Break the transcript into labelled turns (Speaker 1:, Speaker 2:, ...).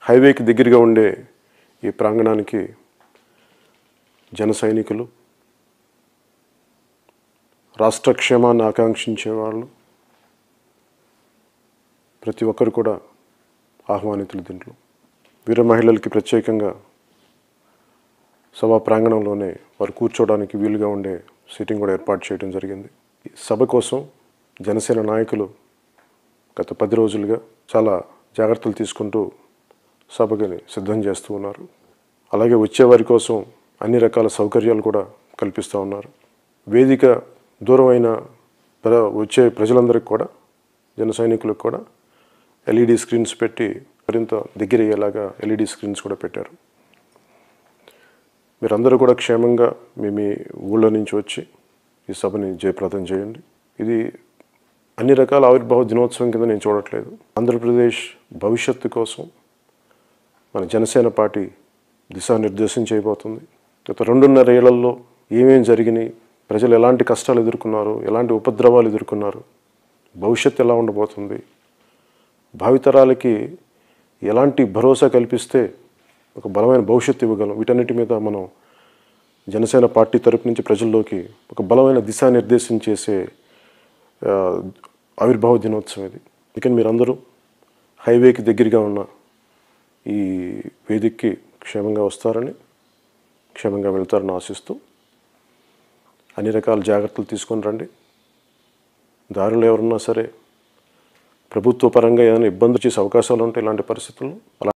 Speaker 1: హైవేకి దగ్గరగా ఉండే ఈ ప్రాంగణానికి జన సైనికులు రాష్ట్ర క్షేమాన్ని ఆకాంక్షించే వాళ్ళు ప్రతి ఒక్కరు కూడా ఆహ్వానితులు దీంట్లో వీర మహిళలకి ప్రత్యేకంగా సభా ప్రాంగణంలోనే వారు కూర్చోవడానికి వీలుగా ఉండే సీటింగ్ కూడా ఏర్పాటు చేయడం జరిగింది ఈ సభ కోసం జనసేన నాయకులు గత పది రోజులుగా చాలా జాగ్రత్తలు తీసుకుంటూ సభకి సిద్ధం చేస్తూ ఉన్నారు అలాగే వచ్చేవారి కోసం అన్ని రకాల సౌకర్యాలు కూడా కల్పిస్తూ ఉన్నారు వేదిక దూరమైన ప్ర- వచ్చే ప్రజలందరికీ కూడా జన సైనికులకు కూడా ఎల్ఈడి స్క్రీన్స్ పెట్టి మరింత దగ్గర అయ్యేలాగా ఎల్ఈడి స్క్రీన్స్ కూడా పెట్టారు మీరందరూ కూడా క్షేమంగా మీ మీ ఊళ్ళో నుంచి వచ్చి ఈ సభని జయప్రదం చేయండి ఇది అన్ని రకాల ఆవిర్భావ దినోత్సవం కింద నేను చూడట్లేదు ఆంధ్రప్రదేశ్ భవిష్యత్తు కోసం మన జనసేన పార్టీ దిశానిర్దేశం చేయబోతుంది గత రెండున్నర ఏళ్లలో ఏమేం జరిగినాయి ప్రజలు ఎలాంటి కష్టాలు ఎదుర్కొన్నారు ఎలాంటి ఉపద్రవాలు ఎదుర్కొన్నారు భవిష్యత్తు ఎలా ఉండబోతుంది భావితరాలకి ఎలాంటి భరోసా కల్పిస్తే ఒక బలమైన భవిష్యత్తు ఇవ్వగలం వీటన్నిటి మీద మనం జనసేన పార్టీ తరపు నుంచి ప్రజల్లోకి ఒక బలమైన దిశానిర్దేశం చేసే ఆ, ఆవిర్భావ దినోత్సవం ఇది అందుకని మీరందరూ హైవేకి దగ్గరగా ఉన్న ఈ వేదికకి క్షేమంగా వస్తారని క్షేమంగా వెళ్తారని ఆశిస్తూ అన్ని రకాల జాగ్రత్తలు తీసుకొని రండి దారిలో ఎవరున్నా సరే ప్రభుత్వ పరంగా ఏదైనా ఇబ్బంది చేసే అవకాశాలు ఉంటాయి ఇలాంటి పరిస్థితుల్లో అలా